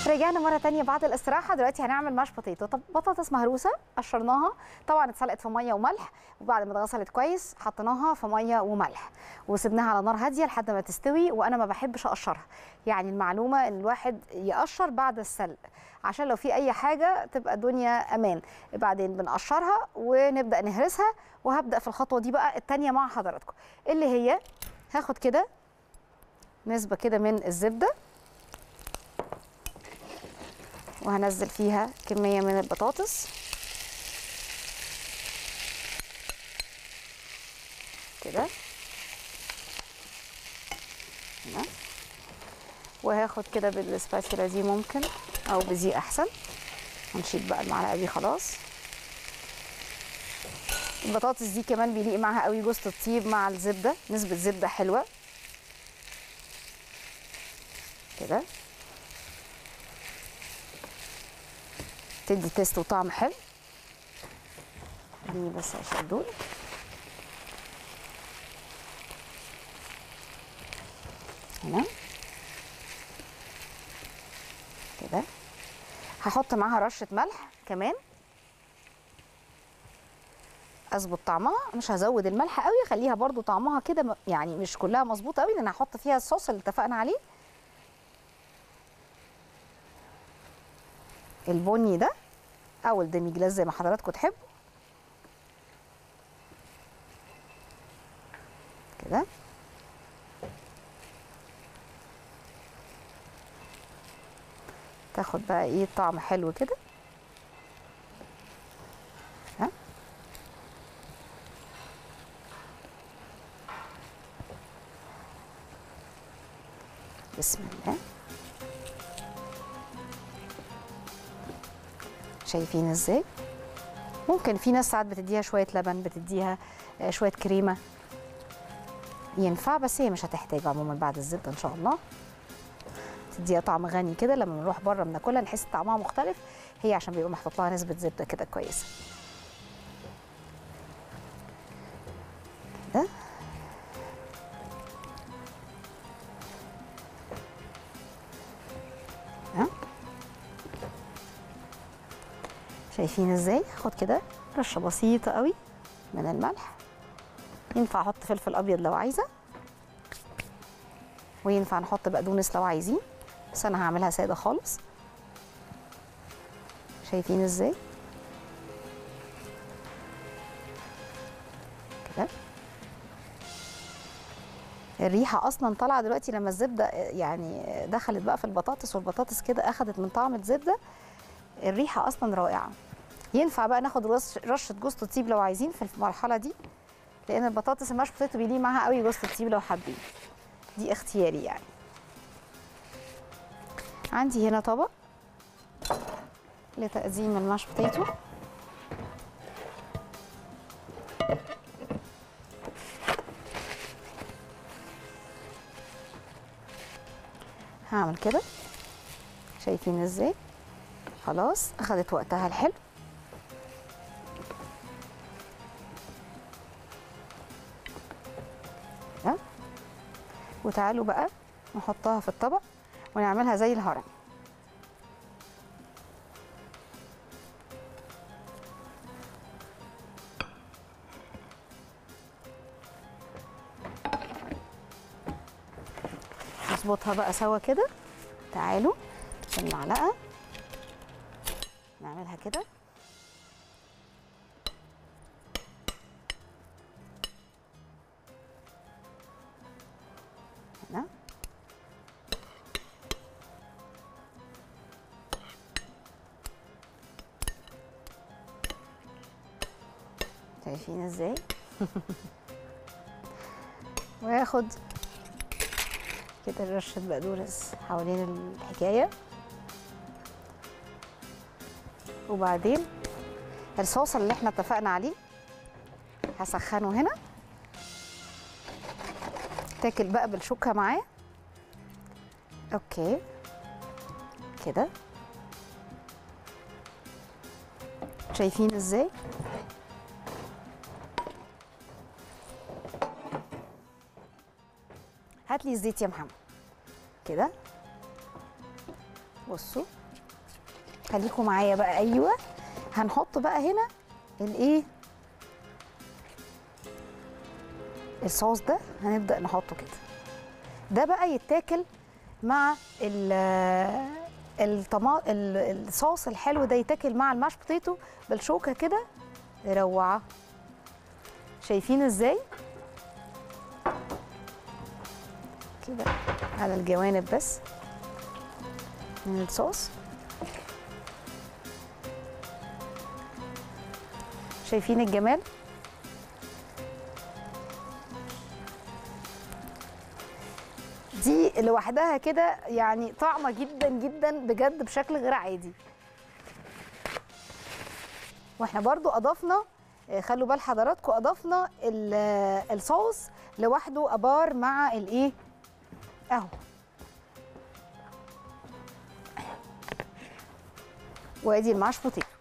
رجعنا مرة تانية بعد الاستراحة دلوقتي هنعمل ماش بوتيتو طب بطاطس مهروسة قشرناها طبعا اتسلقت في مية وملح وبعد ما اتغسلت كويس حطيناها في مية وملح وسبناها على نار هادية لحد ما تستوي وانا ما بحبش اقشرها يعني المعلومة ان الواحد يقشر بعد السلق عشان لو في اي حاجة تبقى الدنيا امان بعدين بنقشرها ونبدأ نهرسها وهبدأ في الخطوة دي بقى التانية مع حضراتكم اللي هي هاخد كده نسبة كده من الزبدة وهنزل فيها كمية من البطاطس كده هنا وهاخد كده بالسباتشولا دي ممكن او بدي احسن هنشيل بقى المعلقه دي خلاص البطاطس دي كمان بيليق معاها قوي جوز الطيب مع الزبده نسبه زبده حلوه كده تدي تيست وطعم حلو خليني بس اشيل دول هنا كده هحط معاها رشه ملح كمان اظبط طعمها مش هزود الملح قوي خليها برضو طعمها كده م- يعني مش كلها مظبوطه قوي لان هحط فيها الصوص اللي اتفقنا عليه البني ده او الديمي جلاس زي ما حضراتكم تحبوا كده تاخد بقى ايه طعم حلو كده ها بسم الله شايفين ازاي ممكن في ناس ساعات بتديها شويه لبن بتديها آه، شويه كريمه ينفع بس هي مش هتحتاج عموما بعد الزبده ان شاء الله تديها طعم غني كده لما نروح بره بناكلها نحس طعمها مختلف هي عشان بيبقى محطوط لها نسبه زبده كده كويسه كده ها شايفين ازاي هاخد كده رشه بسيطه قوي من الملح ينفع احط فلفل ابيض لو عايزه وينفع نحط بقدونس لو عايزين بس انا هعملها ساده خالص شايفين ازاي كده الريحه اصلا طالعه دلوقتي لما الزبده يعني دخلت بقى في البطاطس والبطاطس كده اخدت من طعم الزبده الريحه اصلا رائعه ينفع بقى ناخد رش- رشه جوز الطيب لو عايزين في المرحله دي لان البطاطس الماش بوتيتو بيليه معاها قوي جوز الطيب لو حابين دي اختياري يعني عندي هنا طبق لتقديم الماش بوتيتو هعمل كده شايفين ازاي خلاص اخدت وقتها الحلو ده. وتعالوا بقى نحطها في الطبق ونعملها زي الهرم نظبطها بقى سوا كده تعالوا بالمعلقه نعملها كده هنا شايفين ازاي واخد كده رشه بقدونس حوالين الحكايه وبعدين الصوص اللي احنا اتفقنا عليه هسخنه هنا تاكل بقى بالشوكه معاه اوكي كده شايفين ازاي هات لي الزيت يا محمد كده بصوا خليكم معايا بقى ايوه هنحط بقى هنا الايه الصوص ده هنبدا نحطه كده ده بقى يتاكل مع ال الطما ال- الصوص الحلو ده يتاكل مع الماش بوتيتو بالشوكه كده روعه شايفين ازاي كده على الجوانب بس من الصوص شايفين الجمال دي لوحدها كده يعني طعمه جدا جدا بجد بشكل غير عادي واحنا برضو اضفنا آه، خلوا بال حضراتكم اضفنا ال- آه، الصوص لوحده ابار مع الايه اهو وادي الماش بوتيتو